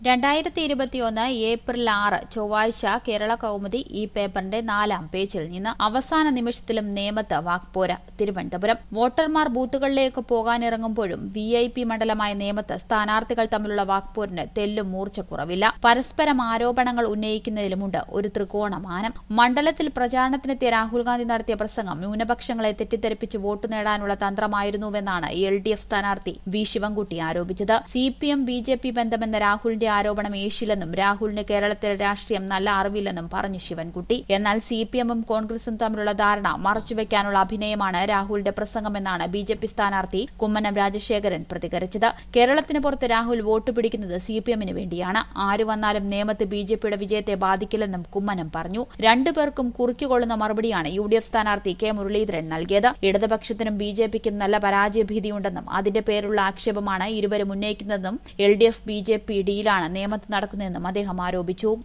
രണ്ടായിരത്തി ഇരുപത്തിയൊന്ന് ഏപ്രിൽ ആറ് ചൊവ്വാഴ്ച കേരള കൗമുദി ഈ പേപ്പറിന്റെ നാലാം പേജിൽ നിന്ന് അവസാന നിമിഷത്തിലും നേമത്ത് വാക്പോര തിരുവനന്തപുരം വോട്ടർമാർ ബൂത്തുകളിലേക്ക് പോകാനിറങ്ങുമ്പോഴും വി ഐ പി മണ്ഡലമായ നേമത്ത് സ്ഥാനാർത്ഥികൾ തമ്മിലുള്ള വാക്പോരിന് തെല്ലും മൂർച്ചക്കുറവില്ല പരസ്പരം ആരോപണങ്ങൾ ഉന്നയിക്കുന്നതിലുമുണ്ട് ഒരു ത്രികോണമാനം മണ്ഡലത്തിൽ പ്രചാരണത്തിനെത്തിയ രാഹുൽ ഗാന്ധി നടത്തിയ പ്രസംഗം ന്യൂനപക്ഷങ്ങളെ തെറ്റിദ്ധരിപ്പിച്ച് വോട്ട് നേടാനുള്ള തന്ത്രമായിരുന്നുവെന്നാണ് എൽ ഡി എഫ് സ്ഥാനാർത്ഥി വി ശിവൻകുട്ടി ആരോപിച്ചത് C P M B J P ബന്ധമെന്ന രാഹുലിന്റെ ആരോപണം ഏശില്ലെന്നും രാഹുലിന് കേരളത്തിലെ രാഷ്ട്രീയം നല്ല അറിവില്ലെന്നും പറഞ്ഞു ശിവൻകുട്ടി എന്നാൽ സി പി എമ്മും കോൺഗ്രസും തമ്മിലുള്ള ധാരണ മറച്ചുവെക്കാനുള്ള അഭിനയമാണ് രാഹുലിന്റെ പ്രസംഗമെന്നാണ് ബി ജെ പി സ്ഥാനാർത്ഥി കുമ്മനം രാജശേഖരൻ പ്രതികരിച്ചത് കേരളത്തിന് പുറത്ത് രാഹുൽ വോട്ട് പിടിക്കുന്നത് സി പി എമ്മിന് വേണ്ടിയാണ് ആര് വന്നാലും നേമത്ത് ബി ജെ പിയുടെ വിജയത്തെ ബാധിക്കില്ലെന്നും കുമ്മനം പറഞ്ഞു രണ്ടുപേർക്കും കുറുക്കിക്കൊള്ളുന്ന മറുപടിയാണ് യു ഡി എഫ് സ്ഥാനാർത്ഥി കെ മുരളീധരൻ നൽകിയത് ഇടതുപക്ഷത്തിനും ബി ജെ പിക്കും നല്ല പരാജയഭീതിയുണ്ടെന്നും അതിന്റെ പേരുള്ള ആക്ഷേപമാണ് ഇരുവരും ഉന്നയിക്കുന്നതെന്നും L D F B J P ഡിയിലാണ് നിയമത്ത് നടക്കുന്നതെന്നും അദ്ദേഹം ആരോപിച്ചു